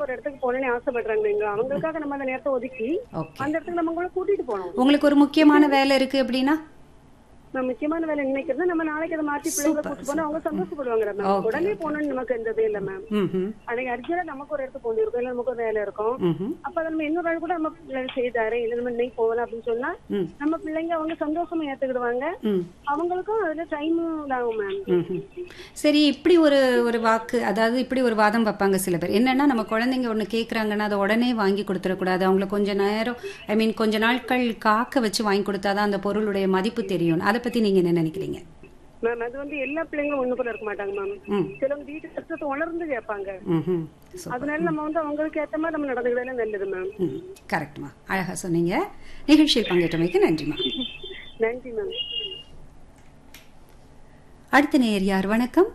ஒரு இடத்துக்கு போகணும்னு ஆசைப்படுறாங்க அவங்களுக்காக நம்ம அந்த நேரத்தை ஒதுக்கி ஓகே அந்த இடத்துக்கு நம்ம கூட கூட்டிட்டு போகணும் உங்களுக்கு ஒரு முக்கியமான வேலை இருக்கு அப்படின்னா நம்ம முக்கியமான வேலை நினைக்கிறது நம்ம நாளைக்கு அதை மாத்தி பிள்ளைங்களை கூட்டு போனா அவங்க சந்தோஷப்படுவாங்க மேம் Okay, உடனே போகணும்னு நமக்கு எந்த இதே இல்ல மேம் ம் அன்னைக்கு அர்ஜென்டா நமக்கு ஒரு இடத்துக்கு போகணும் இருக்கும் இல்ல நமக்கு ஒரு வேலை இருக்கும் ம் அப்ப அதை நம்ம இன்னொரு நாள் கூட நம்ம பிள்ளைங்க செய்தாரு இல்ல நம்ம இன்னைக்கு போகலாம் அப்படின்னு சொன்னா ம் நம்ம பிள்ளைங்க அவங்க சந்தோஷமா ஏத்துக்கிடுவாங்க ம் அவங்களுக்கும் அதுல டைமும் இதாகும் மேம் ம்ஹும். சரி இப்படி ஒரு ஒரு வாக்கு அதாவது இப்படி ஒரு வாதம் வைப்பாங்க சில பேர் என்னன்னா நம்ம குழந்தைங்க ஒன்று கேட்குறாங்கன்னா அதை உடனே வாங்கி கொடுத்துடக்கூடாது அவங்கள கொஞ்ச நேரம் ஐ மீன் கொஞ்ச நாட்கள் காக்க வச்சு வாங்கி கொடுத்தாதான் அந்த பொருளுடைய மதிப்பு தெரியும் அதை பத்தி நீங்க என்ன நினைக்கிறீங்க மேம் அது வந்து எல்லா பிள்ளைங்களும் ஒண்ணு போல இருக்க மாட்டாங்க மேம் ம் சிலவங்க வீட்டு கஷ்டத்தை உணர்ந்து கேட்பாங்க ம் அதனால நம்ம வந்து அவங்களுக்கு ஏத்த மாதிரி நம்ம நடந்துக்கிறதுல நல்லது மேம் ம் கரெக்ட்மா அழகா சொன்னீங்க நிகழ்ச்சியில் பங்கேற்றமைக்கு நன்றிம்மா நன்றி மேம் அடுத்த நேயர் யார் வணக்கம்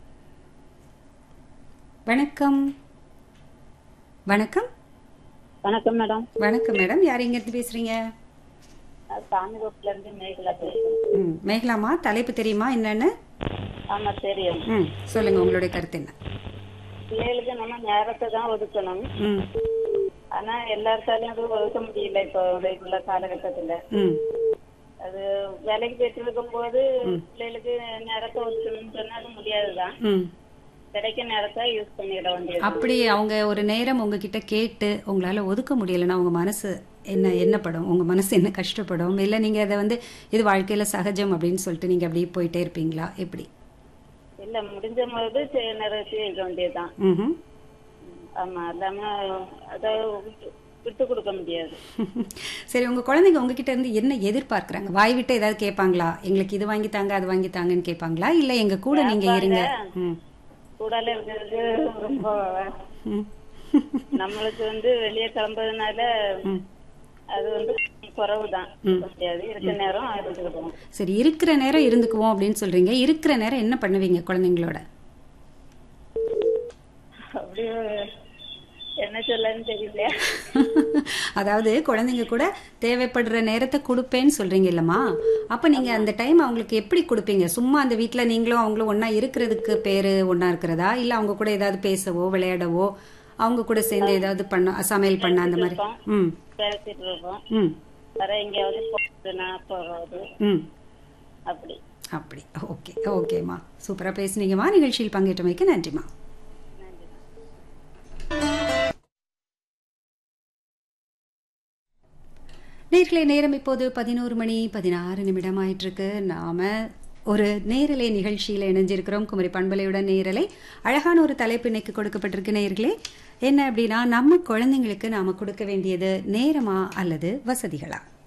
வணக்கம் வணக்கம் வணக்கம் மேடம் வணக்கம் மேடம் யார் எங்கேருந்து பேசுறீங்க சாமிகோட்டில இருந்து மேகலா பேசுறேன் ம் மேகலாமா தலைப்பு தெரியுமா என்னன்னு ஆமா தெரியும் ம் சொல்லுங்க உங்களுடைய கருத்து என்ன பிள்ளைகளுக்கு நம்ம நேரத்தை தான் ஒதுக்கணும் ம் ஆனா எல்லாத்தாலையும் அது ஒதுக்க முடியல இப்போ உள்ள காலகட்டத்துல ம் அது வேலைக்கு போயிட்டு இருக்கும் போது பிள்ளைகளுக்கு நேரத்தை ஒதுக்கணும்னு சொன்னா அது முடியாதுதான் ம் கிடைக்க நேரத்தை யூஸ் பண்ணிட வேண்டியது அப்படி அவங்க ஒரு நேரம் உங்ககிட்ட கேட்டு உங்களால ஒதுக்க முடியலன்னா உங்க மனசு என்ன என்ன படும் உங்க மனசு என்ன கஷ்டப்படும் இல்ல நீங்க அதை வந்து இது வாழ்க்கையில சகஜம் அப்படின்னு சொல்லிட்டு நீங்க அப்படியே போயிட்டே இருப்பீங்களா எப்படி இல்ல முடிஞ்ச போது செ- நிறைவேற்றி வைக்க வேண்டியதுதான் ம் ஆமா இல்லாம அதை விட்டு- விட்டு கொடுக்க முடியாது சரி உங்க குழந்தைங்க உங்ககிட்ட இருந்து என்ன எதிர்பார்க்கறாங்க வாய் விட்டு ஏதாவது கேட்பாங்களா எங்களுக்கு இது வாங்கி தாங்க அது வாங்கி தாங்கன்னு கேட்பாங்களா இல்ல எங்க கூட நீங்க இருங்க ம் கூடால இருக்கிறது ரொம்ப ம் நம்மளுக்கு வந்து வெளியே கிளம்புறதுனால ம். அது வந்து குறவுதான் முடியாது இருக்க நேரம் இருந்துக்கிட்டோம் சரி இருக்கிற நேரம் இருந்துக்குவோம் அப்படின்னு சொல்றீங்க இருக்கிற நேரம் என்ன பண்ணுவீங்க குழந்தைங்களோட அப்படி என்ன சொல்லன்னு தெரியல அதாவது குழந்தைங்க கூட தேவைப்படுற நேரத்தை கொடுப்பேன்னு சொல்றீங்க இல்லம்மா அப்ப நீங்க அந்த டைம் அவங்களுக்கு எப்படி கொடுப்பீங்க சும்மா அந்த வீட்ல நீங்களும் அவங்களும் ஒண்ணா இருக்கிறதுக்கு பேரு ஒண்ணா இருக்கிறதா இல்ல அவங்க கூட ஏதாவது பேசவோ விளையாடவோ அவங்க கூட சேர்ந்து ஏதாவது பண்ண சமையல் பண்ண அந்த மாதிரி ம் பேசிட்டு இருக்கோம் ம் வர எங்கேயாவது போகுதுன்னா போகாது ம் அப்படி அப்படி ஓகே ஓகேம்மா சூப்பரா பேசுனீங்கம்மா நிகழ்ச்சியில் பங்கேற்றமைக்கு நன்றிம்மா நேர்களே நேரம் இப்போது பதினோரு மணி பதினாறு நிமிடம் ஆயிட்டிருக்கு நாம ஒரு நேரலை நிகழ்ச்சியில் இணைஞ்சிருக்கிறோம் குமரி பண்பலையுடன் நேரலை அழகான ஒரு தலைப்பு இன்னைக்கு கொடுக்கப்பட்டிருக்கு நேர்களே என்ன அப்படின்னா நம்ம குழந்தைங்களுக்கு நாம கொடுக்க வேண்டியது நேரமா அல்லது வசதிகளா